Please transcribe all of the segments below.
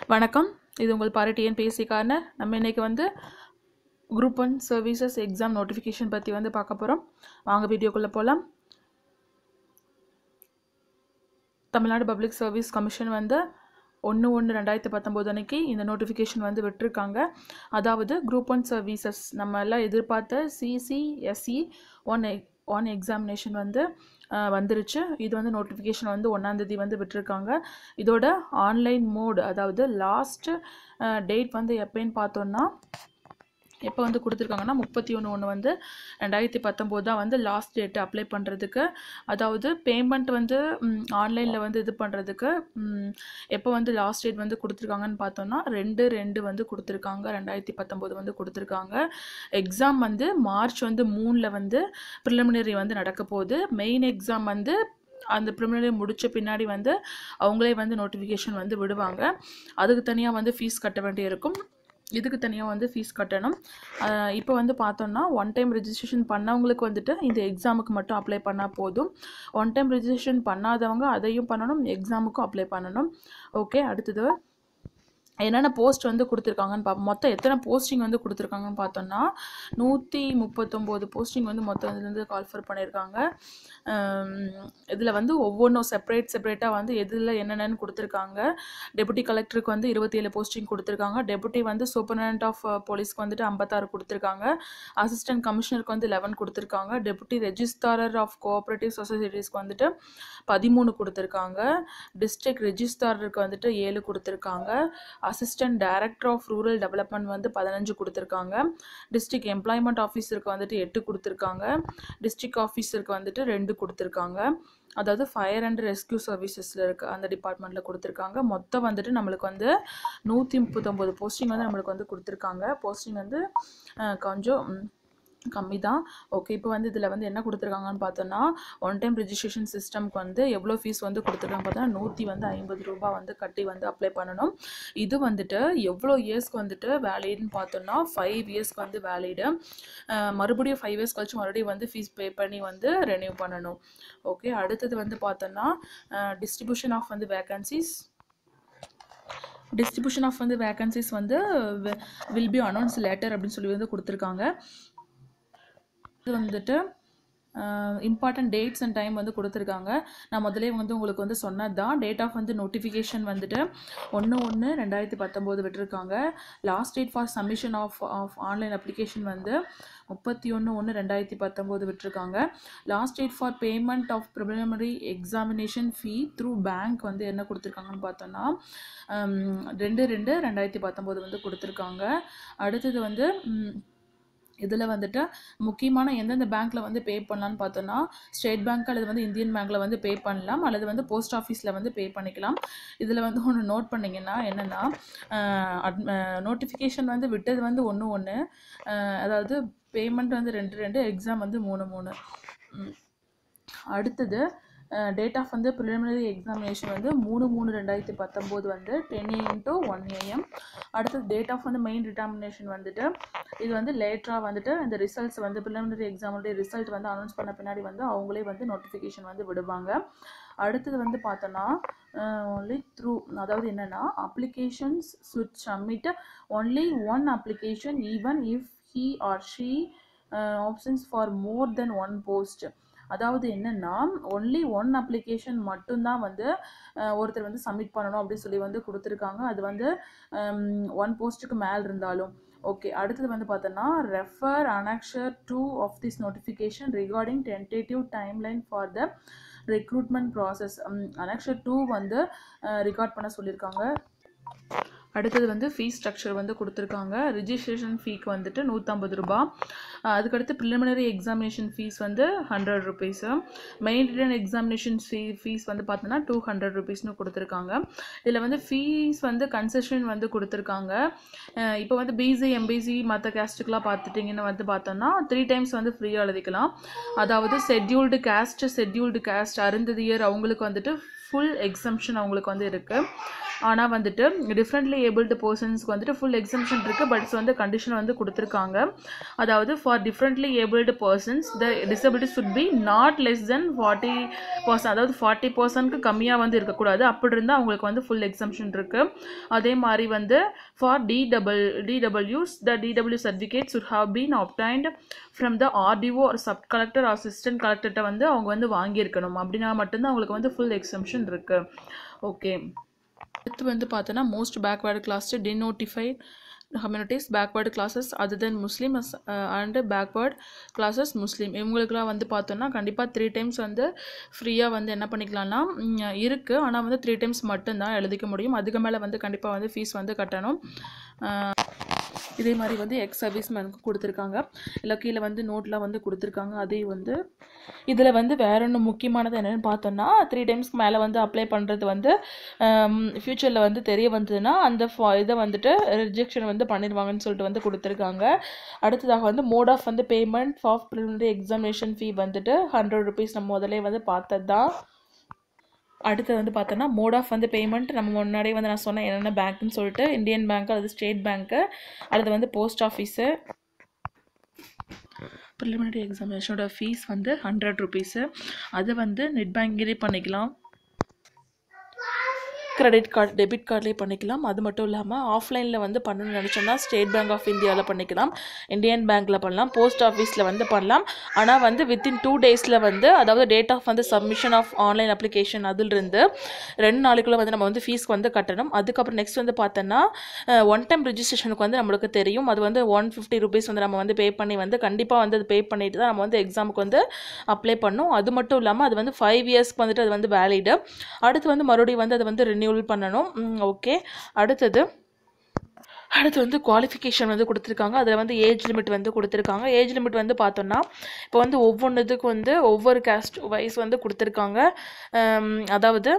வணக்கம் இது உங்கள் பாரு டிஎன்பிஎஸ்சிக்கான நம்ம இன்றைக்கி வந்து group one services exam notification பற்றி வந்து பார்க்க போகிறோம் வாங்க வீடியோக்குள்ளே போகலாம் தமிழ்நாடு பப்ளிக் சர்வீஸ் கமிஷன் வந்து ஒன்று ஒன்று ரெண்டாயிரத்தி பத்தொம்போது அன்னைக்கு இந்த நோட்டிஃபிகேஷன் வந்து விட்டிருக்காங்க அதாவது குரூப் ஒன் சர்வீசஸ் நம்ம எல்லாம் எதிர்பார்த்த சிசிஎஸ்சி ஒன் ஒன் எக்ஸாமினேஷன் வந்து அஹ், வந்துருச்சு இது வந்து நோட்டிஃபிகேஷன் வந்து ஒன்றாந்தேதி வந்து விட்டிருக்காங்க இதோட ஆன்லைன் மோட் அதாவது லாஸ்ட் டேட் வந்து எப்போன்னு பார்த்தோன்னா எப்போ வந்து கொடுத்துருக்காங்கன்னா முப்பத்தி ஒன்று ஒன்று வந்து ரெண்டாயிரத்தி பத்தொம்போது தான் வந்து லாஸ்ட் டேட்டு அப்ளை பண்ணுறதுக்கு அதாவது பேமெண்ட் வந்து ஆன்லைனில் வந்து இது பண்ணுறதுக்கு எப்போ வந்து லாஸ்ட் டேட் வந்து கொடுத்துருக்காங்கன்னு பார்த்தோன்னா ரெண்டு ரெண்டு வந்து கொடுத்துருக்காங்க ரெண்டாயிரத்தி பத்தொம்போது வந்து கொடுத்துருக்காங்க எக்ஸாம் வந்து மார்ச் வந்து மூணில் வந்து ப்ரிலிமினரி வந்து நடக்க போகுது மெயின் எக்ஸாம் வந்து அந்த ப்ரிலிமினரி முடித்த பின்னாடி வந்து அவங்களே வந்து நோட்டிஃபிகேஷன் வந்து விடுவாங்க அதுக்கு தனியாக வந்து ஃபீஸ் கட்ட வேண்டியிருக்கும் இதுக்கு தனியாக வந்து ஃபீஸ் கட்டணும் ஆஹ் இப்போ வந்து பார்த்தோம்னா ஒன் டைம் ரெஜிஸ்ட்ரேஷன் பண்ணவங்களுக்கு வந்துட்டு இந்த எக்ஸாமுக்கு மட்டும் அப்ளை பண்ணால் போதும் ஒன் டைம் ரெஜிஸ்ட்ரேஷன் பண்ணாதவங்க அதையும் பண்ணணும் எக்ஸாமுக்கும் அப்ளை பண்ணணும் ஓகே அடுத்தது என்னென்ன போஸ்ட் வந்து கொடுத்துருக்காங்கன்னு பார்ப்போம் மொத்தம் எத்தனை போஸ்டிங் வந்து கொடுத்துருக்காங்கன்னு பார்த்தோம்னா நூற்றி முப்பத்தொம்போது போஸ்டிங் வந்து மொத்தம் இதுலேருந்து கால்ஃபர் பண்ணியிருக்காங்க இதில் வந்து ஒவ்வொன்றும் செப்பரேட் செப்பரேட்டாக வந்து எதில் என்னென்னு கொடுத்துருக்காங்க டெபுட்டி கலெக்டருக்கு வந்து இருபத்தேழு போஸ்டிங் கொடுத்துருக்காங்க டெபுட்டி வந்து சூப்பர்டென்ட் ஆஃப் போலீஸ்க்கு வந்துட்டு ஐம்பத்தாறு கொடுத்துருக்காங்க அசிஸ்டன்ட் கமிஷனருக்கு வந்து லெவன் கொடுத்துருக்காங்க டெபுட்டி ரெஜிஸ்ட்ராரர் ஆஃப் கோஆப்ரேட்டிவ் சொசைட்டிஸ்க்கு வந்துட்டு பதிமூணு கொடுத்துருக்காங்க டிஸ்ட்ரிக்ட் ரெஜிஸ்ட்ராருக்கு வந்துட்டு ஏழு கொடுத்துருக்காங்க assistant director of rural development வந்து பதினஞ்சு கொடுத்துருக்காங்க டிஸ்ட்ரிக்ட் எம்ப்ளாய்மெண்ட் ஆஃபீஸருக்கு வந்துட்டு எட்டு கொடுத்துருக்காங்க டிஸ்ட்ரிக்ட் ஆஃபீஸருக்கு வந்துட்டு ரெண்டு கொடுத்துருக்காங்க அதாவது ஃபயர் அண்ட் ரெஸ்க்யூ சர்வீசஸில் இருக்க அந்த டிபார்ட்மெண்ட்டில் கொடுத்துருக்காங்க மொத்தம் வந்துட்டு நம்மளுக்கு வந்து நூற்றி முப்பத்தொம்போது போஸ்டிங் வந்து நம்மளுக்கு வந்து கொடுத்துருக்காங்க போஸ்டிங் வந்து அஹ், கொஞ்சம் ம், கம்மி தான் ஓகே இப்போ வந்து இதில் வந்து என்ன கொடுத்துருக்காங்கன்னு பார்த்தோன்னா ஒன் டைம் ரெஜிஸ்ட்ரேஷன் சிஸ்டம்க்கு வந்து எவ்வளோ ஃபீஸ் வந்து கொடுத்துருக்காங்க பார்த்தோன்னா நூற்றி வந்து ஐம்பது ரூபாய் வந்து கட்டி வந்து அப்ளை பண்ணணும் இது வந்துட்டு எவ்வளோ இயர்ஸ்க்கு வந்துட்டு வேலிடுன்னு பார்த்தோன்னா ஃபைவ் இயர்ஸ்க்கு வந்து வேலிடு மறுபடியும் ஃபைவ் இயர்ஸ் கழிச்சு மறுபடியும் வந்து ஃபீஸ் பே பண்ணி வந்து ரெனியூ பண்ணணும் ஓகே அடுத்தது வந்து பார்த்தோன்னா டிஸ்ட்ரிபியூஷன் ஆஃப் வந்து வேகன்சிஸ் டிஸ்ட்ரிபியூஷன் ஆஃப் வந்து வேகன்சிஸ் வந்து வில் பி அனௌன்ஸ் லேட்டர் அப்படின்னு சொல்லி வந்து கொடுத்துருக்காங்க இது வந்துட்டு இம்பார்ட்டன்ட் டேட்ஸ் அண்ட் டைம் வந்து கொடுத்துருக்காங்க நான் முதலே வந்து உங்களுக்கு வந்து சொன்னது தான் டேட் ஆஃப் வந்து நோட்டிஃபிகேஷன் வந்துட்டு ஒன்று ஒன்று ரெண்டாயிரத்தி பத்தொம்போது விட்டுருக்காங்க last date for submission of of online application வந்து முப்பத்தி ஒன்று ஒன்று ரெண்டாயிரத்தி பத்தொம்போது விட்டுருக்காங்க last date for payment of preliminary examination fee through bank வந்து என்ன கொடுத்துருக்காங்கன்னு பார்த்தோன்னா ஹம், ரெண்டு ரெண்டு ரெண்டாயிரத்தி பத்தொம்போது வந்து கொடுத்துருக்காங்க அடுத்தது வந்து ம், இதில் வந்துட்டு முக்கியமான எந்தெந்த பேங்க்கில் வந்து பே பண்ணலான்னு பார்த்தோன்னா ஸ்டேட் பேங்க் அல்லது வந்து இந்தியன் பேங்க்கில் வந்து பே பண்ணலாம் அல்லது வந்து போஸ்ட் ஆஃபீஸில் வந்து பே பண்ணிக்கலாம் இதில் வந்து ஒன்று நோட் பண்ணிங்கன்னா என்னென்னா நோட்டிஃபிகேஷன் வந்து விட்டது வந்து ஒன்று ஒன்று அதாவது பேமெண்ட் வந்து ரெண்டு ரெண்டு எக்ஸாம் வந்து மூணு மூணு ம். அடுத்தது டேட் ஆஃப் வந்து ப்ரிலிமினரி எக்ஸாமினேஷன் வந்து மூணு மூணு ரெண்டாயிரத்தி பத்தொம்போது வந்து ten AM to one AM அடுத்தது டேட் ஆஃப் வந்து மெயின் டிட்டர்மினேஷன் வந்துட்டு இது வந்து லேட்டராக வந்துட்டு இந்த ரிசல்ட்ஸ் வந்து ப்ரிலிமினரி எக்ஸாமுடைய ரிசல்ட் வந்து அனௌன்ஸ் பண்ண பின்னாடி வந்து அவங்களே வந்து நோட்டிஃபிகேஷன் வந்து விடுவாங்க அடுத்தது வந்து பார்த்தோன்னா ஒன்லி த்ரூ அதாவது என்னென்னா applications should submit only one application even if he or she options for more then one post அதாவது என்னென்னா ஒன்லி ஒன் அப்ளிகேஷன் மட்டும்தான் வந்து அஹ், ஒருத்தர் வந்து சப்மிட் பண்ணணும் அப்படின்னு சொல்லி வந்து கொடுத்துருக்காங்க அது வந்து ஒன் போஸ்ட்டுக்கு மேல் இருந்தாலும் ஓகே அடுத்தது வந்து பார்த்தோன்னா refer annexure two of this notification regarding tentative timeline for the recruitment process annexure two வந்து ரிகார்ட் பண்ண சொல்லியிருக்காங்க அடுத்தது வந்து ஃபீஸ் ஸ்ட்ரக்சர் வந்து கொடுத்துருக்காங்க ரிஜிஸ்ட்ரேஷன் ஃபீக்கு வந்துட்டு நூற்றம்பது ரூபா அஹ் அதுக்கடுத்து ப்ரிலிமினரி எக்ஸாமினேஷன் ஃபீஸ் வந்து hundred rupees main written examination fee fees வந்து பார்த்தோன்னா டூ ஹண்ட்ரட் ருபீஸ்னு கொடுத்துருக்காங்க இதில் வந்து ஃபீஸ் வந்து கன்செஷன் வந்து கொடுத்துருக்காங்க அஹ் இப்போ வந்து பிசி எம்பிசி மற்ற கேஸ்ட்டுக்கெலாம் பார்த்துட்டிங்கன்னு வந்து பார்த்தோன்னா த்ரீ டைம்ஸ் வந்து ஃப்ரீயாக எழுதிக்கலாம் அதாவது scheduled caste scheduled caste Arunthathiyar அவங்களுக்கு வந்துட்டு ஃபுல் எக்ஸம்ஷன் அவங்களுக்கு வந்து இருக்குது ஆனால் வந்துட்டு டிஃப்ரெண்ட்லி ஏபிள்டு பர்சன்ஸ்க்கு வந்துட்டு ஃபுல் எக்ஸம்ஷன் இருக்குது பட்ஸ் வந்து கண்டிஷன் வந்து கொடுத்துருக்காங்க அதாவது for differently abled persons the disability should be not less then forty percent அதாவது ஃபார்ட்டி பர்சன்ட்க்கு கம்மியாக வந்து இருக்கக்கூடாது அப்படி இருந்தால் அவங்களுக்கு வந்து ஃபுல் எக்ஸம்ஷன் இருக்குது அதே மாதிரி வந்து for DW DWs the DW certificate should have been obtained from the RDO ஒரு சப் கலெக்டர் அசிஸ்டன்ட் கலெக்டர்கிட்ட வந்து அவங்க வந்து வாங்கியிருக்கணும் அப்படின்னா மட்டும்தான் அவங்களுக்கு வந்து ஃபுல் எக்ஸம்ஷன் இருக்குது ஓகே அடுத்து வந்து பார்த்தோன்னா most backward class denotified communities backward classes அது then Muslim and backward classes Muslim இவங்களுக்குலாம் வந்து பார்த்தோன்னா கண்டிப்பாக த்ரீ டைம்ஸ் வந்து ஃப்ரீயாக வந்து என்ன பண்ணிக்கலாம்னா இருக்குது ஆனால் வந்து த்ரீ டைம்ஸ் மட்டும்தான் எழுதிக்க முடியும் அதுக்கு மேலே வந்து கண்டிப்பாக வந்து ஃபீஸ் வந்து கட்டணும் அஹ் இதே மாதிரி வந்து எக்ஸ் சர்வீஸ்மேனுக்கு கொடுத்துருக்காங்க இல்லை கீழே வந்து நோட்லாம் வந்து கொடுத்துருக்காங்க அதே வந்து இதில் வந்து வேற ஒன்று முக்கியமானது என்னென்னு பார்த்தோன்னா த்ரீ டைம்ஸ்க்கு மேலே வந்து அப்ளை பண்ணுறது வந்து ஃப்யூச்சரில் வந்து தெரிய வந்ததுன்னா அந்த ஃபா இதை வந்துட்டு ரிஜெக்ஷன் வந்து பண்ணிடுவாங்கன்னு சொல்லிட்டு வந்து கொடுத்துருக்காங்க அடுத்ததாக வந்து மோட் ஆஃப் வந்து payment of preliminary examination fee வந்துட்டு ஹண்ட்ரட் ருபீஸ் நம்ம முதலே வந்து பார்த்தது தான் அடுத்து வந்து பார்த்தோன்னா மோட் ஆஃப் வந்து பேமெண்ட் நம்ம முன்னாடியே வந்து நான் சொன்னேன் என்னென்ன பேங்க்னு சொல்லிட்டு இந்தியன் பேங்க் அது ஸ்டேட் பேங்க்கு அடுத்து வந்து போஸ்ட் ஆஃபீஸு ப்ரிலிமினரி எக்ஸாமினேஷனோட ஃபீஸ் வந்து ஹண்ட்ரட் ருபீஸு அதை வந்து நெட் பேங்கிங்கே பண்ணிக்கலாம் கிரெடிட் கார்டு டெபிட் கார்ட்லேயே பண்ணிக்கலாம் அது மட்டும் இல்லாமல் ஆஃப்லைனில் வந்து பண்ணணும்னு நினச்சோம்னா ஸ்டேட் பேங்க் ஆஃப் இந்தியாவில் பண்ணிக்கலாம் இந்தியன் பேங்க்கில் பண்ணலாம் போஸ்ட் ஆஃபீஸில் வந்து பண்ணலாம் ஆனால் வந்து வித்தின் டூ டேஸில் வந்து அதாவது டேட் ஆஃப் வந்து சப்மிஷன் ஆஃப் ஆன்லைன் அப்ளிகேஷன் அதிலிருந்து ரெண்டு நாளுக்குள்ளே வந்து நம்ம வந்து ஃபீஸ் வந்து கட்டணும் அதுக்கப்புறம் நெக்ஸ்ட் வந்து பார்த்தோன்னா ஒன் டைம் ரிஜிஸ்ட்ரேஷனுக்கு வந்து நம்மளுக்கு தெரியும் அது வந்து ஒன் ஃபிஃப்டி ருபீஸ் வந்து நம்ம வந்து பே பண்ணி வந்து கண்டிப்பாக வந்து அது பே பண்ணிட்டு தான் நம்ம வந்து எக்ஸாமுக்கு வந்து அப்ளை பண்ணணும் அது மட்டும் இல்லாமல் அது வந்து ஃபைவ் இயர்ஸ்க்கு வந்துட்டு அது வந்து வேலிடு அடுத்து வந்து மறுபடியும் வந்து அதை வந்து ரினியூவல் பண்ணணும் ஓகே அடுத்தது அடுத்து வந்து குவாலிஃபிகேஷன் வந்து கொடுத்துருக்காங்க அதில் வந்து ஏஜ் லிமிட் வந்து கொடுத்துருக்காங்க ஏஜ் லிமிட் வந்து பார்த்தோன்னா இப்போ வந்து ஒவ்வொன்றுத்துக்கு வந்து ஒவ்வொரு கேஸ்ட் வைஸ் வந்து கொடுத்துருக்காங்க அம், அதாவது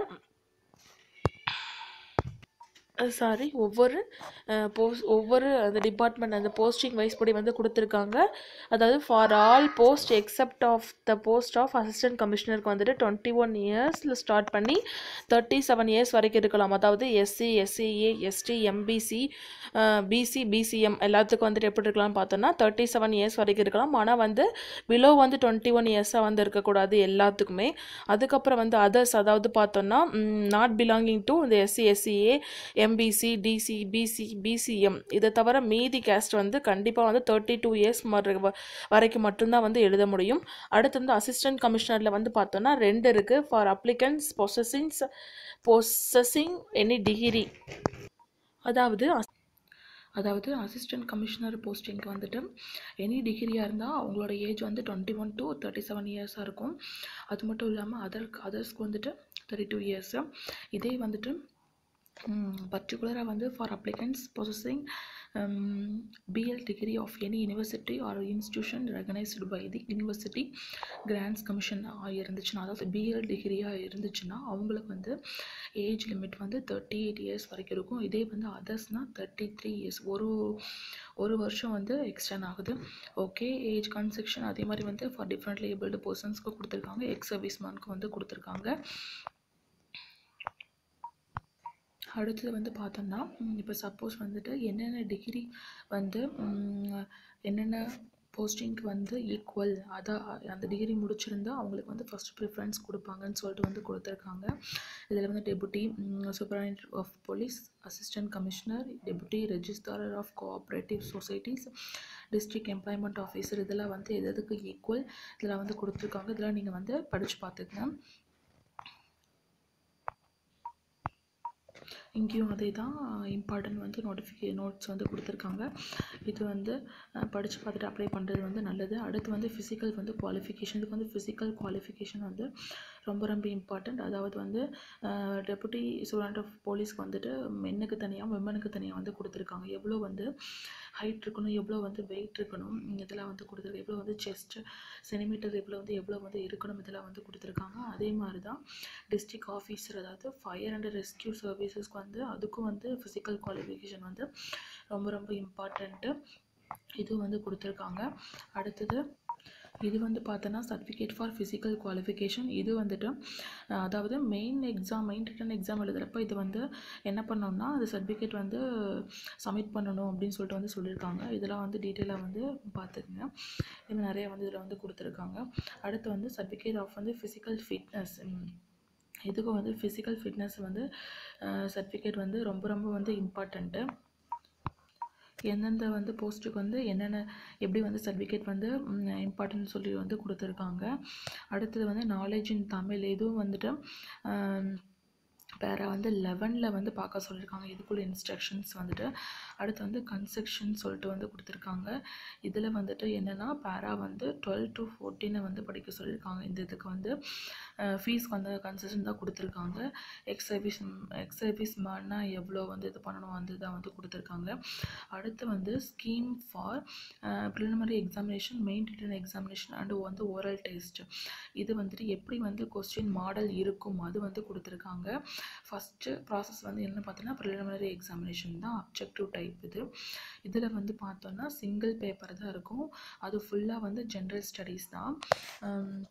சாரி ஒவ்வொரு போஸ்ட் ஒவ்வொரு அந்த டிபார்ட்மெண்ட் அந்த போஸ்டிங் வைஸ் படி வந்து கொடுத்துருக்காங்க அதாவது for all post except of the post of assistant கமிஷனருக்கு வந்துட்டு டுவெண்ட்டி ஒன் இயர்ஸில் ஸ்டார்ட் பண்ணி தேர்ட்டி செவன் இயர்ஸ் வரைக்கும் இருக்கலாம் அதாவது SC SCA ST MBC BC BCM எல்லாத்துக்கும் வந்துட்டு எப்படி இருக்கலாம்னு பார்த்தோன்னா தேர்ட்டி செவன் இயர்ஸ் வரைக்கும் இருக்கலாம் ஆனால் வந்து பிலோ வந்து டுவெண்ட்டி ஒன் இயர்ஸாக வந்து இருக்கக்கூடாது எல்லாத்துக்குமே அதுக்கப்புறம் வந்து அதர்ஸ் அதாவது பார்த்தோன்னா நாட் பிலாங்கிங் டு இந்த SC SCA MBC DC BC BCM இதை தவிர மீதி கேஸ்ட் வந்து கண்டிப்பாக வந்து தேர்ட்டி டூ இயர்ஸ் வரைக்கும் மட்டும்தான் வந்து எழுத முடியும் அடுத்து வந்து அசிஸ்டன்ட் கமிஷனரில் வந்து பார்த்தோன்னா ரெண்டு இருக்குது for applicants possessings possessing any degree அதாவது அஸ்- அதாவது அசிஸ்டன்ட் கமிஷனர் போஸ்டிங்க்கு வந்துட்டு எனி டிகிரியாக இருந்தால் அவங்களோட ஏஜ் வந்து twenty one to thirty seven இயர்ஸாக இருக்கும் அது மட்டும் இல்லாமல் அதர் அதர்ஸ்க்கு வந்துட்டு தேர்ட்டி டூ இயர்ஸு இதே வந்துட்டு பர்டிகுலராக வந்து for applicants possessing BL degree of any university or institution recognised by the University Grants Commission இருந்துச்சுன்னா அதாவது பிஎல் டிகிரியாக இருந்துச்சுன்னா அவங்களுக்கு வந்து ஏஜ் லிமிட் வந்து தேர்ட்டி எயிட் இயர்ஸ் வரைக்கும் இருக்கும் இதே வந்து அதர்ஸ்னால் தேர்ட்டி த்ரீ இயர்ஸ் ஒரு ஒரு வருஷம் வந்து எக்ஸ்டெண்ட் ஆகுது ஓகே ஏஜ் கன்செக்ஷன் அதே மாதிரி வந்து ஃபார் டிஃப்ரெண்ட்லி ஏபிள்டு பர்சன்ஸ்க்கு கொடுத்துருக்காங்க எக்ஸ் சர்வீஸ்மேனுக்கு வந்து கொடுத்துருக்காங்க அடுத்தது வந்து பார்த்தோம்னா இப்போ சப்போஸ் வந்துட்டு என்னென்ன டிகிரி வந்து ம், என்னென்ன போஸ்டிங்க்கு வந்து ஈக்குவல் அதான் அந்த டிகிரி முடிச்சிருந்தா அவங்களுக்கு வந்து ஃபஸ்ட் ப்ரிஃபரன்ஸ் கொடுப்பாங்கன்னு சொல்லிட்டு வந்து கொடுத்துருக்காங்க இதில் வந்து deputy superintendent of police assistant commissioner deputy registrar of cooperative societies district employment officer இதெல்லாம் வந்து எது எதுக்கு ஈக்குவல் இதெல்லாம் வந்து கொடுத்துருக்காங்க இதெல்லாம் நீங்கள் வந்து படித்து பார்த்துக்கங்க இங்கேயும் அதே தான் இம்பார்ட்டன்ட் வந்து நோட்டிஃபிகே நோட்ஸ் வந்து கொடுத்துருக்காங்க இது வந்து படித்து பார்த்துட்டு அப்ளை பண்ணுறது வந்து நல்லது அடுத்து வந்து ஃபிசிக்கல் வந்து குவாலிஃபிகேஷன் இதுக்கு வந்து ஃபிசிக்கல் குவாலிஃபிகேஷன் வந்து ரொம்ப ரொம்ப இம்பார்ட்டண்ட் அதாவது வந்து டெபுட்டி ஸ்டூடெண்ட் ஆஃப் போலீஸ்க்கு வந்துட்டு மென்னுக்கு தனியாக விமனுக்கு தனியாக வந்து கொடுத்துருக்காங்க எவ்வளோ வந்து ஹைட் இருக்கணும் எவ்வளோ வந்து வெயிட் இருக்கணும் இதெல்லாம் வந்து கொடுத்துருக்கு எவ்வளோ வந்து செஸ்ட் சென்டிமீட்டர் எவ்வளோ வந்து எவ்வளோ வந்து இருக்கணும் இதெல்லாம் வந்து கொடுத்துருக்காங்க அதே மாதிரி தான் டிஸ்ட்ரிக்ட் ஆஃபீஸர் அதாவது ஃபயர் அண்ட் ரெஸ்க்யூ சர்வீசஸ்க்கு வந்து அதுக்கும் வந்து ஃபிசிக்கல் குவாலிஃபிகேஷன் வந்து ரொம்ப ரொம்ப இம்பார்ட்டண்ட்டு இதுவும் வந்து கொடுத்துருக்காங்க அடுத்தது இது வந்து பார்த்தோன்னா சர்டிஃபிகேட் ஃபார் ஃபிசிக்கல் குவாலிஃபிகேஷன் இது வந்துட்டு அஹ், அதாவது main exam main written exam எழுதுகிறப்ப இது வந்து என்ன பண்ணோம்னா அது சர்டிஃபிகேட் வந்து சப்மிட் பண்ணணும் அப்படின்னு சொல்லிட்டு வந்து சொல்லியிருக்காங்க இதெல்லாம் வந்து டீட்டெயிலாக வந்து பார்த்துக்குங்க இது நிறைய வந்து இதில் வந்து கொடுத்துருக்காங்க அடுத்து வந்து சர்டிஃபிகேட் ஆஃப் வந்து ஃபிசிக்கல் ஃபிட்னஸ் இதுக்கும் வந்து ஃபிசிக்கல் ஃபிட்னஸ் வந்து சர்டிஃபிகேட் வந்து ரொம்ப ரொம்ப வந்து இம்பார்ட்டண்ட்டு எந்தெந்த வந்து போஸ்ட்டுக்கு வந்து என்னென்ன எப்படி வந்து சர்டிஃபிகேட் வந்து இம்பார்ட்டன்ட் சொல்லி வந்து கொடுத்துருக்காங்க அடுத்தது வந்து நாலேஜ் இன் தமிழ் இதுவும் வந்துட்டு பேரா வந்து லெவனில் வந்து பார்க்க சொல்லியிருக்காங்க இதுக்குள்ள இன்ஸ்ட்ரக்ஷன்ஸ் வந்துட்டு அடுத்து வந்து கன்செக்ஷன் சொல்லிட்டு வந்து கொடுத்துருக்காங்க இதில் வந்துட்டு என்னென்னா பேரா வந்து டுவெல் டு ஃபோர்டீனை வந்து படிக்க சொல்லியிருக்காங்க இந்த இதுக்கு வந்து ஃபீஸ் வந்து கன்செஷன் தான் கொடுத்துருக்காங்க எக்ஸ் சர்வீஸ் எக்ஸ் சர்வீஸ் மேன்னா எவ்வளோ வந்து இது பண்ணணும் வந்து தான் வந்து கொடுத்துருக்காங்க அடுத்து வந்து scheme for preliminary examination main written examination and வந்து ஓரல் டெஸ்ட் இது வந்துட்டு எப்படி வந்து கொஸ்டின் மாடல் இருக்கும் அது வந்து கொடுத்துருக்காங்க ஃபஸ்ட்டு ப்ராசஸ் வந்து என்ன பார்த்தோன்னா ப்ரிலிமினரி எக்ஸாமினேஷன் தான் அப்ஜெக்டிவ் டைப் இது இதில் வந்து பார்த்தோன்னா சிங்கிள் பேப்பர் தான் இருக்கும் அது ஃபுல்லாக வந்து ஜென்ரல் ஸ்டடீஸ் தான் ஹம்,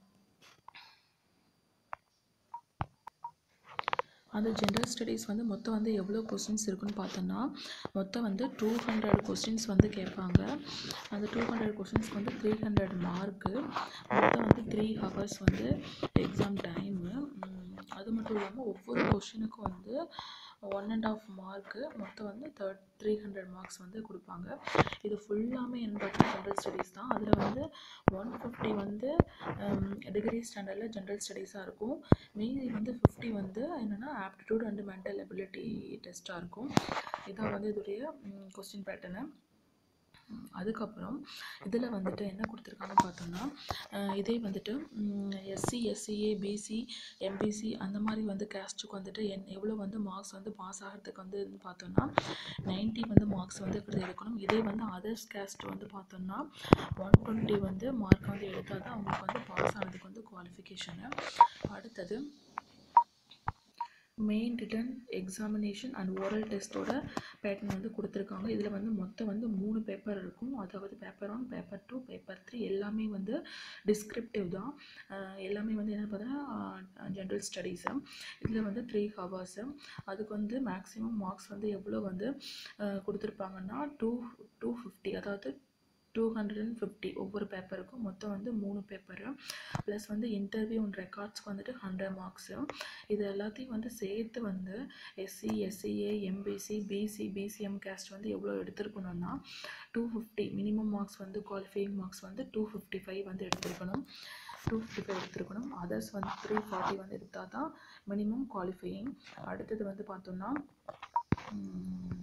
அந்த ஜென்ரல் ஸ்டடீஸ் வந்து மொத்தம் வந்து எவ்வளோ கொஸ்டின்ஸ் இருக்குன்னு பார்த்தோன்னா மொத்தம் வந்து டூ ஹண்ட்ரட் கொஸ்டின்ஸ் வந்து கேட்பாங்க அந்த டூ ஹண்ட்ரட் கொஸ்டின்ஸ்க்கு வந்து த்ரீ ஹண்ட்ரட் மார்க்கு மொத்தம் வந்து த்ரீ ஹவர்ஸ் வந்து எக்ஸாம் டைமு அது மட்டும் இல்லாமல் ஒவ்வொரு கொஷினுக்கும் வந்து ஒன் அண்ட் ஆஃப் மார்க்கு மொத்தம் வந்து தேர்ட் த்ரீ ஹண்ட்ரட் மார்க்ஸ் வந்து கொடுப்பாங்க இது ஃபுல்லாமே என்ன பார்த்தீங்கன்னா ஜென்ரல் ஸ்டடீஸ் தான் அதில் வந்து ஒன் ஃபிஃப்டி வந்து டிகிரி ஸ்டாண்டர்டில் ஜென்ரல் ஸ்டடீஸாக இருக்கும் மீதி வந்து ஃபிஃப்டி வந்து என்னென்னா ஆப்டிடியூட் அண்ட் மென்டல் எபிலிட்டி டெஸ்ட்டாக இருக்கும் இதான் வந்து இதோடைய கொஸ்டின் பேட்டர்னு அதுக்கப்புறம் இதில் வந்துட்டு என்ன கொடுத்துருக்காங்கன்னு பார்த்தோம்னா அஹ் இதே வந்துட்டு எஸ்சி எஸ்சிஏ பிசி எம்பிசி அந்த மாதிரி வந்து கேஸ்ட்டுக்கு வந்துட்டு என் எவ்வளோ வந்து மார்க்ஸ் வந்து பாஸ் ஆகிறதுக்கு வந்து பார்த்தோம்னா 90 வந்து மார்க்ஸ் வந்து இப்படி இருக்கணும் இதே வந்து அதர்ஸ் கேஸ்ட் வந்து பார்த்தோம்னா ஒன் டுவெண்ட்டி வந்து மார்க் வந்து எடுத்தால் தான் அவங்களுக்கு வந்து பாஸ் ஆனதுக்கு வந்து குவாலிஃபிகேஷனு அடுத்தது main written examination and oral டெஸ்ட்டோட பேட்டர்ன் வந்து கொடுத்துருக்காங்க இதில் வந்து மொத்தம் வந்து மூணு பேப்பர் இருக்கும் அதாவது paper one paper two paper three எல்லாமே வந்து டிஸ்கிரிப்டிவ் தான் அஹ் எல்லாமே வந்து என்ன பார்த்தீங்கன்னா ஜென்ரல் ஸ்டடீஸு இதில் வந்து த்ரீ ஹவர்ஸு அதுக்கு வந்து மேக்ஸிமம் மார்க்ஸ் வந்து எவ்வளோ வந்து அஹ் கொடுத்துருப்பாங்கன்னா டூ டூ ஃபிஃப்டி அதாவது டூ ஹண்ட்ரட் அண்ட் ஃபிஃப்டி ஒவ்வொரு பேப்பருக்கும் மொத்தம் வந்து மூணு பேப்பரு ப்ளஸ் வந்து இன்டர்வியூ அண்ட் ரெக்கார்ட்ஸ்க்கு வந்துட்டு ஹண்ட்ரட் மார்க்ஸு இது எல்லாத்தையும் வந்து சேர்த்து வந்து SC SCA MBC BC BCM caste வந்து எவ்வளோ எடுத்திருக்கணும்னா டூ ஃபிஃப்டி மினிமம் மார்க்ஸ் வந்து குவாலிஃபையிங் மார்க்ஸ் வந்து டூ ஃபிஃப்டி ஃபைவ் வந்து எடுத்திருக்கணும் டூ ஃபிஃப்டி ஃபைவ் எடுத்திருக்கணும் அதர்ஸ் வந்து த்ரீ ஃபார்ட்டி வந்து எடுத்தால் தான் மினிமம் குவாலிஃபையிங் அடுத்தது வந்து பார்த்தோம்னா உம்,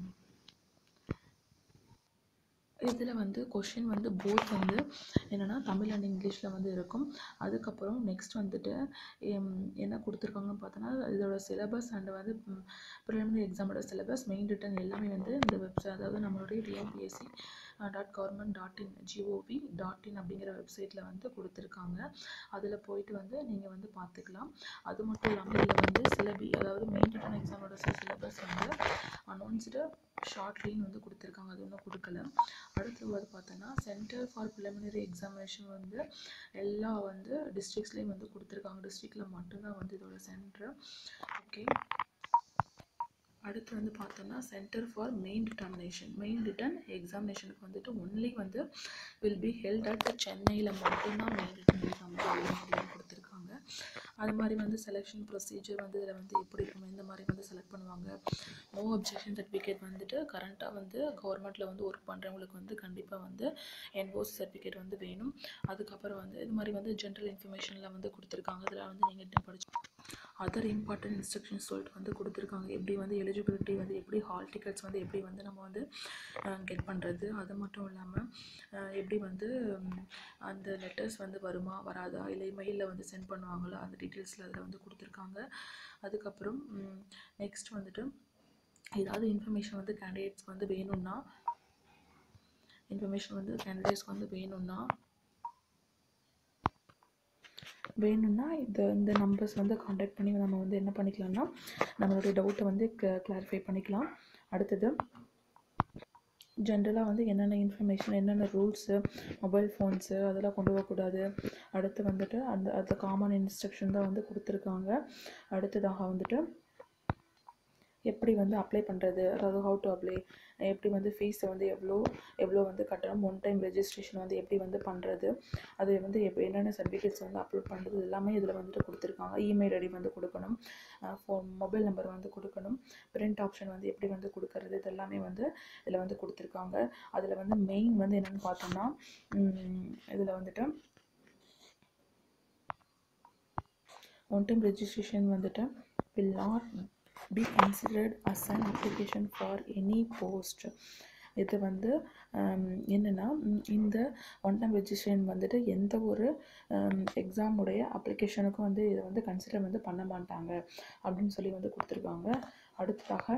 இதில் வந்து கொஷின் வந்து போத் வந்து என்னென்னா தமிழ் அண்ட் இங்கிலீஷில் வந்து இருக்கும் அதுக்கப்புறம் நெக்ஸ்ட் வந்துட்டு எம், என்ன கொடுத்துருக்காங்கன்னு பார்த்தோன்னா இதோட சிலபஸ் அண்ட் வந்து ப்ரிலிமினரி எக்ஸாமோட சிலபஸ் மெயின் ரிட்டன் எல்லாமே வந்து இந்த வெப்சைட் அதாவது நம்மளுடைய TNPSC dot government dot in GOV dot in அப்படிங்கிற வெப்சைட்டில் வந்து கொடுத்துருக்காங்க அதில் போயிட்டு வந்து நீங்கள் வந்து பார்த்துக்கலாம் அது மட்டும் இல்லாமல் இதில் வந்து சிலபி அதாவது மெயின் ரிட்டன் எக்ஸாமோட சிலபஸ் வந்து அனௌன்ஸ்டு ஷார்ட்லின்னு வந்து கொடுத்துருக்காங்க அது இன்னும் கொடுக்கல அடுத்து வந்து பார்த்தோன்னா சென்டர் ஃபார் ப்ரிலிமினரி எக்ஸாமினேஷன் வந்து எல்லா வந்து டிஸ்ட்ரிக்ஸ்லேயும் வந்து கொடுத்துருக்காங்க டிஸ்ட்ரிக்டில் மட்டும்தான் வந்து இதோட சென்டர் ஓகே அடுத்து வந்து பார்த்தோம்னா centre for main determination main written எக்ஸாமினேஷனுக்கு வந்துட்டு ஒன்லி வந்து வில் பி ஹெல்ட் அட் சென்னையில் மட்டும்தான் மெயின் ரிட்டன் எக்ஸாம் வந்து எழுத முடியும்னு கொடுத்துருக்காங்க அது மாதிரி வந்து செலெக்ஷன் ப்ரொசீஜர் வந்து இதில் வந்து எப்படி இருக்கும் இந்த மாதிரி வந்து செலக்ட் பண்ணுவாங்க நோ அப்ஜெக்ஷன் சர்டிஃபிகேட் வந்துட்டு கரண்ட்டாக வந்து கவர்மெண்ட்டில் வந்து ஒர்க் பண்ணுறவங்களுக்கு வந்து கண்டிப்பாக வந்து என்ஓசி சர்டிஃபிகேட் வந்து வேணும் அதுக்கப்புறம் வந்து இது மாதிரி வந்து ஜென்ரல் இன்ஃபர்மேஷனில் வந்து கொடுத்துருக்காங்க இதில் வந்து நீங்கள் படிச்சு அதர் இம்பார்ட்டன்ட் இன்ஸ்ட்ரக்ஷன்ஸ் சொல்லிட்டு வந்து கொடுத்துருக்காங்க எப்படி வந்து எலிஜிபிலிட்டி வந்து எப்படி ஹால் டிக்கெட்ஸ் வந்து எப்படி வந்து நம்ம வந்து கெட் பண்ணுறது அது மட்டும் இல்லாமல் எப்படி வந்து ம், அந்த லெட்டர்ஸ் வந்து வருமா வராதா இல்லை மெயிலில் வந்து சென்ட் பண்ணுவாங்களா அந்த டீட்டெயில்ஸில் அதில் வந்து கொடுத்துருக்காங்க அதுக்கப்புறம் நெக்ஸ்ட் வந்துட்டு ஏதாவது இன்ஃபர்மேஷன் வந்து கேண்டிடேட்ஸ்க்கு வந்து வேணும்னா இன்ஃபர்மேஷன் வந்து கேண்டிடேட்ஸ்க்கு வந்து வேணும்னா வேணும்னா இந்த இந்த நம்பர்ஸ் வந்து காண்டாக்ட் பண்ணி நம்ம வந்து என்ன பண்ணிக்கலாம்னா நம்மளுடைய டவுட்டை வந்து கிளாரிஃபை பண்ணிக்கலாம் அடுத்தது ஜென்ரலாக வந்து என்னென்ன இன்ஃபர்மேஷன் என்னென்ன ரூல்ஸு மொபைல் ஃபோன்ஸு அதெல்லாம் கொண்டு போகக்கூடாது அடுத்து வந்துட்டு அந்த அந்த காமன் இன்ஸ்ட்ரக்ஷன் தான் வந்து கொடுத்துருக்காங்க அடுத்ததாக வந்துட்டு எப்படி வந்து அப்ளை பண்ணுறது அதாவது ஹவு டு அப்ளை எப்படி வந்து ஃபீஸை வந்து எவ்வளோ எவ்வளோ வந்து கட்டணும் ஒன் டைம் ரெஜிஸ்ட்ரேஷன் வந்து எப்படி வந்து பண்ணுறது அது வந்து எப் என்னென்ன சர்டிஃபிகேட்ஸ் வந்து அப்லோட் பண்ணுறது எல்லாமே இதில் வந்துட்டு கொடுத்துருக்காங்க இமெயில் ஐடி வந்து கொடுக்கணும் ஃபோன் மொபைல் நம்பர் வந்து கொடுக்கணும் பிரிண்ட் ஆப்ஷன் வந்து எப்படி வந்து கொடுக்கறது இது எல்லாமே வந்து இதில் வந்து கொடுத்துருக்காங்க அதில் வந்து மெயின் வந்து என்னென்னு பார்த்தோம்னா இதில் வந்துட்டு ஒன் டைம் ரெஜிஸ்ட்ரேஷன் வந்துட்டு will not be considered as an application for any post இது வந்து என்னென்னா இந்த ஒன் டைம் ரெஜிஸ்ட்ரேஷன் வந்துட்டு எந்த ஒரு எக்ஸாமுடைய அப்ளிகேஷனுக்கும் வந்து இதை வந்து கன்சிடர் வந்து பண்ண மாட்டாங்க அப்படின்னு சொல்லி வந்து கொடுத்துருக்காங்க அடுத்ததாக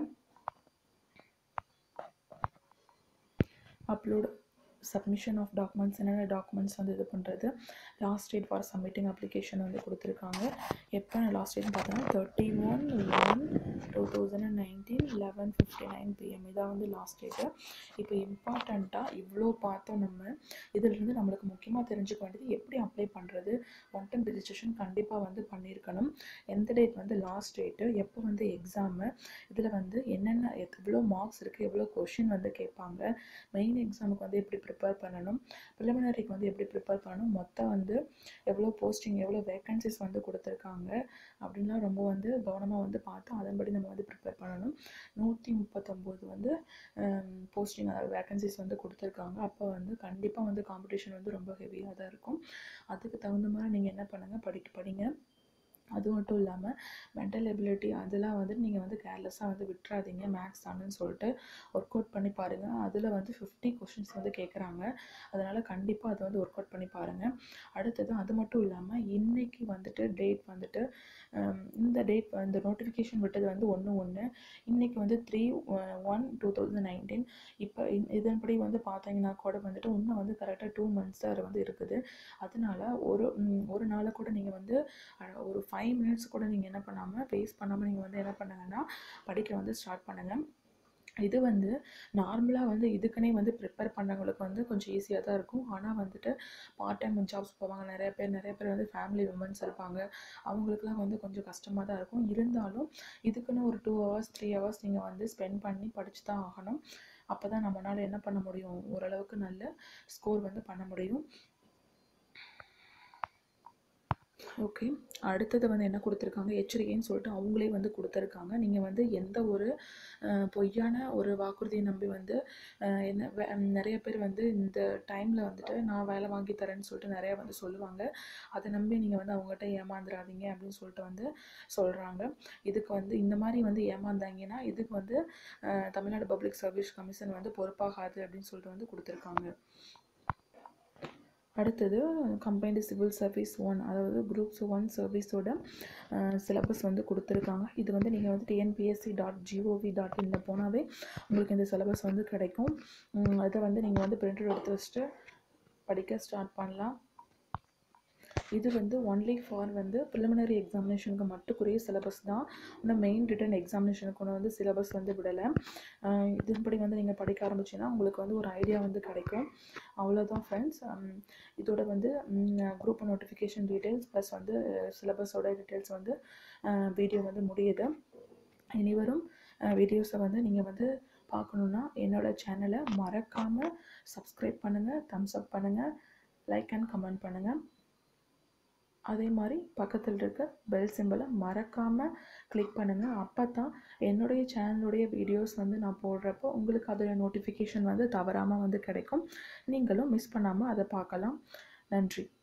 அப்லோட் சப்மிஷன் ஆஃப் டாக்குமெண்ட்ஸ் என்னென்ன டாக்குமெண்ட்ஸ் வந்து இது பண்ணுறது last date for submitting application வந்து கொடுத்துருக்காங்க எப்போ லாஸ்ட் டேட்னு பார்த்தோன்னா thirty one one two thousand and nineteen eleven fifty nine PM இதான் வந்து லாஸ்ட் டேட்டு இப்போ இம்பார்ட்டண்ட்டாக இவ்வளோ பார்த்தோம் நம்ம இதிலிருந்து நம்மளுக்கு முக்கியமாக தெரிஞ்சுக்க வேண்டியது எப்படி அப்ளை பண்ணுறது ஒன் டைம் ரெஜிஸ்ட்ரேஷன் கண்டிப்பாக வந்து பண்ணியிருக்கணும் எந்த டேட் வந்து லாஸ்ட் டேட்டு எப்போ வந்து எக்ஸாமு இதில் வந்து என்னென்ன எவ்வளோ மார்க்ஸ் இருக்குது எவ்வளோ கொஷின் வந்து கேட்பாங்க மெயின் எக்ஸாமுக்கு வந்து எப்படி ப்ரிப்பேர் பண்ணணும் ப்ரிலிமினரிக்கு வந்து எப்படி ப்ரிப்பேர் பண்ணணும் மொத்தம் வந்து எவ்வளோ போஸ்டிங் எவ்வளோ வேக்கன்சிஸ் வந்து கொடுத்துருக்காங்க அப்படின்லாம் ரொம்ப வந்து கவனமாக வந்து பார்த்து அதன்படி நம்ம வந்து ப்ரிப்பேர் பண்ணணும் நூற்றி முப்பத்தொம்போது வந்து போஸ்டிங் அதாவது வேக்கன்சிஸ் வந்து கொடுத்துருக்காங்க அப்போ வந்து கண்டிப்பாக வந்து காம்படிஷன் வந்து ரொம்ப ஹெவியாக தான் இருக்கும் அதுக்கு தகுந்த மாதிரி நீங்கள் என்ன பண்ணுங்கள் படிக்க படிங்க அது மட்டும் இல்லாமல் மென்டல் எபிலிட்டி அதெல்லாம் வந்து நீங்கள் வந்து கேர்லெஸ்ஸாக வந்து விட்டுறாதீங்க மேக்ஸ் தானுன்னு சொல்லிட்டு ஒர்க் அவுட் பண்ணி பாருங்கள் அதில் வந்து ஃபிஃப்டி கொஷின்ஸ் வந்து கேட்குறாங்க அதனால் கண்டிப்பாக அதை வந்து ஒர்க் அவுட் பண்ணி பாருங்கள் அடுத்தது அது மட்டும் இல்லாமல் இன்றைக்கி வந்துட்டு டேட் வந்துட்டு இந்த டேட் இந்த நோட்டிஃபிகேஷன் விட்டது வந்து ஒன்று ஒன்று இன்றைக்கி வந்து three one two thousand nineteen இப்போ இதன்படி வந்து பார்த்தீங்கன்னா கூட வந்துட்டு இன்னும் வந்து கரெக்டாக டூ மந்த்ஸ் தான் வந்து இருக்குது அதனால ஒரு ஒரு நாளை கூட நீங்கள் வந்து ஒரு ஃபைவ் மினிட்ஸ் கூட நீங்கள் என்ன பண்ணாமல் வேஸ்ட் பண்ணாமல் நீங்கள் வந்து என்ன பண்ணுங்கன்னா படிக்க வந்து ஸ்டார்ட் பண்ணுங்கள் இது வந்து நார்மலாக வந்து இதுக்குன்னே வந்து ப்ரிப்பேர் பண்ணுறவங்களுக்கு வந்து கொஞ்சம் ஈஸியாக தான் இருக்கும் ஆனால் வந்துட்டு பார்ட் டைம் ஜாப்ஸ் போவாங்க நிறைய பேர் நிறைய பேர் வந்து ஃபேமிலி உமன்ஸ் இருப்பாங்க அவங்களுக்குலாம் வந்து கொஞ்சம் கஷ்டமாக தான் இருக்கும் இருந்தாலும் இதுக்குன்னு ஒரு டூ ஹவர்ஸ் த்ரீ ஹவர்ஸ் நீங்கள் வந்து ஸ்பெண்ட் பண்ணி படித்து தான் ஆகணும் அப்போ தான் நம்மளால் என்ன பண்ண முடியும் ஓரளவுக்கு நல்ல ஸ்கோர் வந்து பண்ண முடியும் ஓகே அடுத்தது வந்து என்ன கொடுத்துருக்காங்க எச்சரிக்கைன்னு சொல்லிட்டு அவங்களே வந்து கொடுத்துருக்காங்க நீங்கள் வந்து எந்த ஒரு பொய்யான ஒரு வாக்குறுதியை நம்பி வந்து என்ன வே நிறைய பேர் வந்து இந்த டைமில் வந்துட்டு நான் வேலை வாங்கி தரேன்னு சொல்லிட்டு நிறையா வந்து சொல்லுவாங்க அதை நம்பி நீங்கள் வந்து அவங்ககிட்ட ஏமாந்துடாதீங்க அப்படின்னு சொல்லிட்டு வந்து சொல்கிறாங்க இதுக்கு வந்து இந்த மாதிரி வந்து ஏமாந்தாங்கன்னா இதுக்கு வந்து தமிழ்நாடு பப்ளிக் சர்வீஸ் கமிஷன் வந்து பொறுப்பாகாது அப்படின்னு சொல்லிட்டு வந்து கொடுத்துருக்காங்க அடுத்தது கம்பைன்டு சிவில் சர்வீஸ் ஒன் அதாவது குரூப்ஸ் ஒன் சர்வீஸோட சிலபஸ் வந்து கொடுத்துருக்காங்க இது வந்து நீங்கள் வந்து டிஎன்பிஎஸ்சி டாட் ஜிஓவி டாட் இனில் போனாவே உங்களுக்கு இந்த சிலபஸ் வந்து கிடைக்கும் அதை வந்து நீங்கள் வந்து பிரிண்டர் எடுத்து வச்சுட்டு படிக்க ஸ்டார்ட் பண்ணலாம் இது வந்து ஒன்லி ஃபார் வந்து ப்ரிலிமினரி எக்ஸாமினேஷனுக்கு மட்டுக்குரிய சிலபஸ் தான் ஆனால் மெயின் ரிட்டன் எக்ஸாமினேஷனுக்கு ஒன்று வந்து சிலபஸ் வந்து விடலை இதன்படி வந்து நீங்கள் படிக்க ஆரம்பிச்சிங்கன்னா உங்களுக்கு வந்து ஒரு ஐடியா வந்து கிடைக்கும் அவ்வளோதான் ஃப்ரெண்ட்ஸ் இதோட வந்து குரூப் நோட்டிஃபிகேஷன் டீட்டெயில்ஸ் ப்ளஸ் வந்து சிலபஸோட டீட்டெயில்ஸ் வந்து வீடியோ வந்து முடியுது இனி வரும் வீடியோஸை வந்து நீங்கள் வந்து பார்க்கணுன்னா என்னோடய சேனலை மறக்காமல் சப்ஸ்கிரைப் பண்ணுங்கள் தம்ஸ் அப் பண்ணுங்கள் லைக் அண்ட் கமெண்ட் பண்ணுங்கள் அதே மாதிரி பக்கத்தில் இருக்க பெல் சிம்பிளை மறக்காமல் கிளிக் பண்ணுங்கள் அப்போ தான் என்னுடைய சேனலுடைய வீடியோஸ் வந்து நான் போடுறப்போ உங்களுக்கு அதோட நோட்டிஃபிகேஷன் வந்து தவறாமல் வந்து கிடைக்கும் நீங்களும் மிஸ் பண்ணாமல் அதை பார்க்கலாம் நன்றி